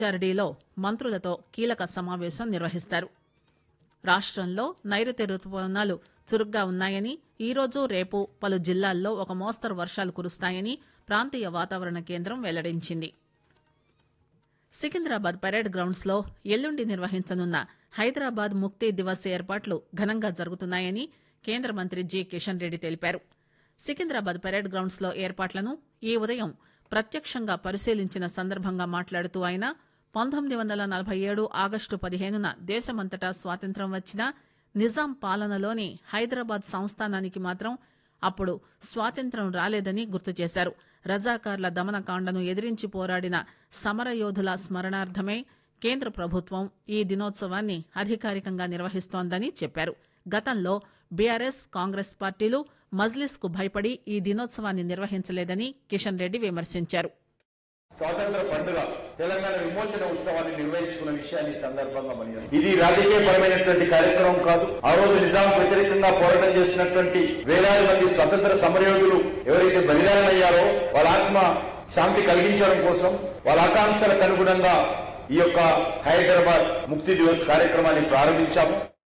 ఆర్డీలో మంత్రులతో కీలక సమావేశం నిర్వహిస్తారు రాష్టంలో నైరుతి రుతుపవనాలు చురుగ్గా ఉన్నాయని ఈరోజు రేపు పలు జిల్లాల్లో ఒక మోస్తరు వర్షాలు కురుస్తాయని ప్రాంతీయ వాతావరణ కేంద్రం వెల్లడించింది సికింద్రాబాద్ పరేడ్ గ్రౌండ్స్ లో ఎల్లుండి నిర్వహించనున్న హైదరాబాద్ ముక్తి దివస్ ఏర్పాట్లు ఘనంగా జరుగుతున్నాయని కేంద్ర మంత్రి జి కిషన్ రెడ్డి తెలిపారు సికింద్రాబాద్ పరేడ్ గ్రౌండ్స్ లో ఏర్పాట్లను ఈ ఉదయం ప్రత్యక్షంగా పరిశీలించిన సందర్భంగా మాట్లాడుతూ ఆయన పంతొమ్మిది వందల నలభై ఏడు ఆగస్టు పదిహేనున దేశమంతటా స్వాతంత్ర్యం వచ్చినా నిజాం పాలనలోని హైదరాబాద్ సంస్థానానికి మాత్రం అప్పుడు స్వాతంత్ర్యం రాలేదని గుర్తు చేశారు రజాకార్ల దమనకాండను ఎదిరించి పోరాడిన సమరయోధుల స్మరణార్థమే కేంద్ర ప్రభుత్వం ఈ దినోత్సవాన్ని అధికారికంగా నిర్వహిస్తోందని చెప్పారు గతంలో బీఆర్ఎస్ కాంగ్రెస్ పార్టీలు మజ్లిస్ కు భయపడి ఈ దినోత్సవాన్ని నిర్వహించలేదని కిషన్ రెడ్డి విమర్శించారు స్వాతంత్ర పండుగ తెలంగాణ విమోచన ఉత్సవాన్ని నిర్వహించుకున్న విషయాన్ని ఈ సందర్భంగా మనం ఇది రాజకీయ పరమైనటువంటి కార్యక్రమం కాదు ఆ రోజు నిజాం వ్యతిరేకంగా పోరాటం చేసినటువంటి వేలాది మంది స్వతంత్ర సమరయోధులు ఎవరైతే బలిదానమయ్యారో వాళ్ళ ఆత్మ శాంతి కలిగించడం కోసం వాళ్ళ ఆకాంక్షలకు అనుగుణంగా ఈ యొక్క హైదరాబాద్ ముక్తి దివస్ కార్యక్రమాన్ని ప్రారంభించాము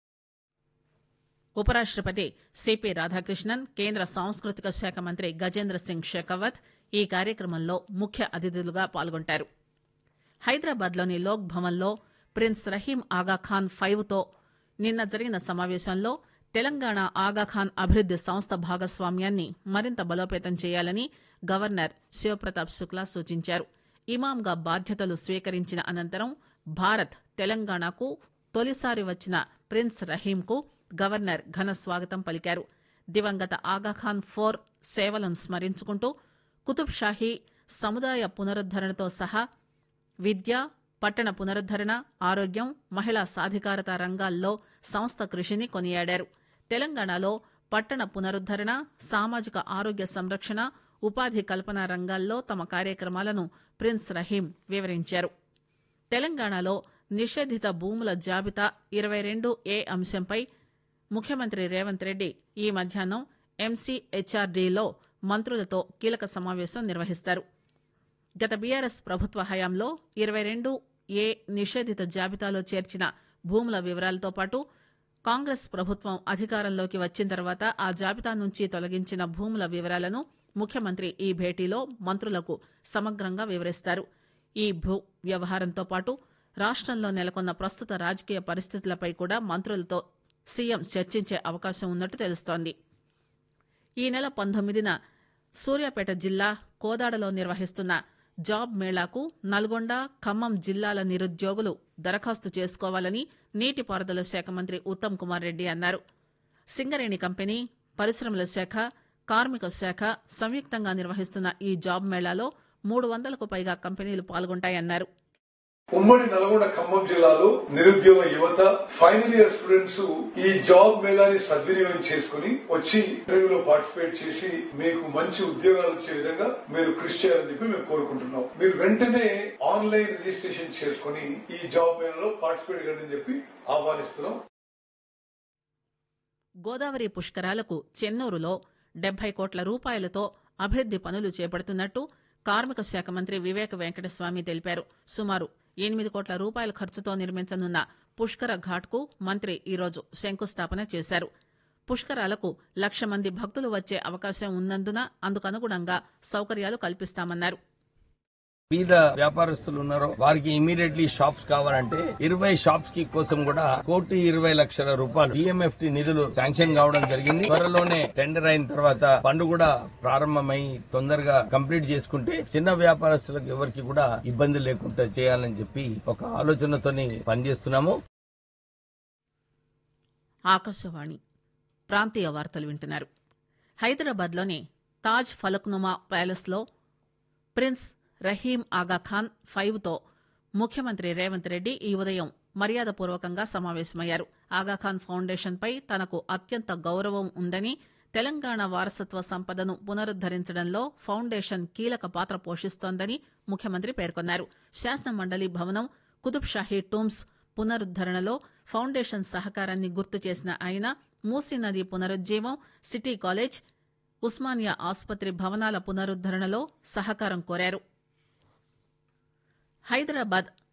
ఉపరాష్టపతి సిపి రాధాకృష్ణన్ కేంద్ర సాంస్కృతిక శాఖ మంత్రి గజేంద్ర సింగ్ షెకావత్ ఈ కార్యక్రమంలో ముఖ్య అతిథులుగా పాల్గొంటారు హైదరాబాద్లోని లోక్ భవన్లో ప్రిన్స్ రహీం ఆగాఖాన్ ఫైవ్ తో నిన్న జరిగిన సమావేశంలో తెలంగాణ ఆగాఖాన్ అభివృద్ది సంస్థ భాగస్వామ్యాన్ని మరింత బలోపేతం చేయాలని గవర్నర్ శివప్రతాప్ శుక్లా సూచించారు ఇమాంగా బాధ్యతలు స్వీకరించిన అనంతరం భారత్ తెలంగాణకు తొలిసారి వచ్చిన ప్రిన్స్ రహీంకు గవర్నర్ ఘన స్వాగతం పలికారు దివంగత ఆగాఖాన్ ఫోర్ సేవలను స్మరించుకుంటూ కుతుబ్ షాహీ సముదాయ పునరుద్దరణతో సహా విద్య పట్టణ పునరుద్దరణ ఆరోగ్యం మహిళా సాధికారత రంగాల్లో సంస్థ కృషిని కొనియాడారు తెలంగాణలో పట్టణ పునరుద్దరణ సామాజిక ఆరోగ్య సంరక్షణ ఉపాధి కల్పన రంగాల్లో తమ కార్యక్రమాలను ప్రిన్స్ రహీం వివరించారు తెలంగాణలో నిషేధిత భూముల జాబితా ఇరవై రెండు ఏ అంశంపై ముఖ్యమంత్రి రేవంత్ రెడ్డి ఈ మధ్యాహ్నం ఎంసీహెచ్ఆర్డీలో మంత్రులతో కీలక సమావేశం నిర్వహిస్తారు గత బీఆర్ఎస్ ప్రభుత్వ హయాంలో ఇరవై రెండు ఏ నిషేధిత జాబితాలో చేర్చిన భూముల వివరాలతో పాటు కాంగ్రెస్ ప్రభుత్వం అధికారంలోకి వచ్చిన తర్వాత ఆ జాబితా నుంచి తొలగించిన భూముల వివరాలను ముఖ్యమంత్రి ఈ భేటీలో మంత్రులకు సమగ్రంగా వివరిస్తారు ఈ భూ వ్యవహారంతో పాటు రాష్టంలో నెలకొన్న ప్రస్తుత రాజకీయ పరిస్థితులపై కూడా మంత్రులతో సీఎం చర్చించే అవకాశం ఉన్నట్టు తెలుస్తోంది ఈ నెల పంతొమ్మిదిన సూర్యాపేట జిల్లా కోదాడలో నిర్వహిస్తున్న జాబ్ మేళాకు నల్గొండ ఖమ్మం జిల్లాల నిరుద్యోగులు దరఖాస్తు చేసుకోవాలని నీటిపారుదల శాఖ మంత్రి ఉత్తమ్ కుమార్ రెడ్డి అన్నారు సింగరేణి కంపెనీ పరిశ్రమల శాఖ కార్మిక శాఖ సంయుక్తంగా నిర్వహిస్తున్న ఈ జాబ్ మేళాలో మూడు వందలకు పైగా కంపెనీలు పాల్గొంటాయన్నారు ఉమ్మడి నల్గొండ ఖమ్మం జిల్లాలో నిరుద్యోగ యువత ఫైనల్ ఇయర్ స్టూడెంట్స్ ఈ జాబ్ మేళాని సద్వినియోగం చేసుకుని వచ్చి ఇంటర్వ్యూలో పార్టిసిపేట్ చేసి మీకు మంచి ఉద్యోగాలు వచ్చే విధంగా మీరు కృషి చేయాలని చెప్పి మేము కోరుకుంటున్నాం మీరు వెంటనే ఆన్లైన్ రిజిస్ట్రేషన్ చేసుకుని ఈ జాబ్ మేళాలో పార్టిసిపేట్ కండి చెప్పి ఆహ్వానిస్తున్నాం గోదావరి పుష్కరాలకు చెన్నూరులో డెబ్బై కోట్ల రూపాయలతో అభివృద్ది పనులు చేపడుతున్నట్టు కార్మిక శాఖ మంత్రి వివేక వెంకటస్వామి తెలిపారు సుమారు ఎనిమిది కోట్ల రూపాయల ఖర్చుతో నిర్మించనున్న పుష్కర ఘాట్కు మంత్రి ఈరోజు శంకుస్థాపన చేశారు పుష్కరాలకు లక్ష మంది భక్తులు వచ్చే అవకాశం ఉన్నందున అందుకనుగుణంగా సౌకర్యాలు కల్పిస్తామన్నారు బీద వ్యాపారస్తులు ఉన్నారో వారికి ఇమీడియట్లీ షాప్స్ కావాలంటే ఇరవై షాప్స్ కి కోసం కూడా కోటి ఇరవై లక్షల రూపాయలు ఈఎంఎఫ్టి నిధులు శాంక్షన్ కావడం జరిగింది త్వరలోనే టెండర్ అయిన తర్వాత పనులు కూడా ప్రారంభమై తొందరగా కంప్లీట్ చేసుకుంటే చిన్న వ్యాపారస్తులకు ఎవరికి కూడా ఇబ్బంది లేకుండా చేయాలని చెప్పి ఒక ఆలోచనతోని పనిచేస్తున్నాము ఆకాశవాణి ప్రాంతీయ వార్తలు వింటున్నారు హైదరాబాద్లోని తాజ్ ఫలక్నుమా ప్యాలెస్లో ప్రిన్స్ రహీం ఆగా ఖాన్ ఫైవ్ తో ముఖ్యమంత్రి రేవంత్ రెడ్డి ఈ ఉదయం మర్యాదపూర్వకంగా సమావేశమయ్యారు ఆగాఖాన్ ఫౌండేషన్ పై తనకు అత్యంత గౌరవం ఉందని తెలంగాణ వారసత్వ సంపదను పునరుద్దరించడంలో ఫౌండేషన్ కీలక పాత్ర పోషిస్తోందని ముఖ్యమంత్రి పేర్కొన్నారు శాసన మండలి భవనం కుతుబ్ షాహీ టూమ్స్ పునరుద్దరణలో ఫౌండేషన్ సహకారాన్ని గుర్తు చేసిన ఆయన మూసీ నది పునరుజ్జీవం సిటీ కాలేజ్ ఉస్మానియా ఆసుపత్రి భవనాల పునరుద్దరణలో సహకారం కోరారు హైదరాబాద్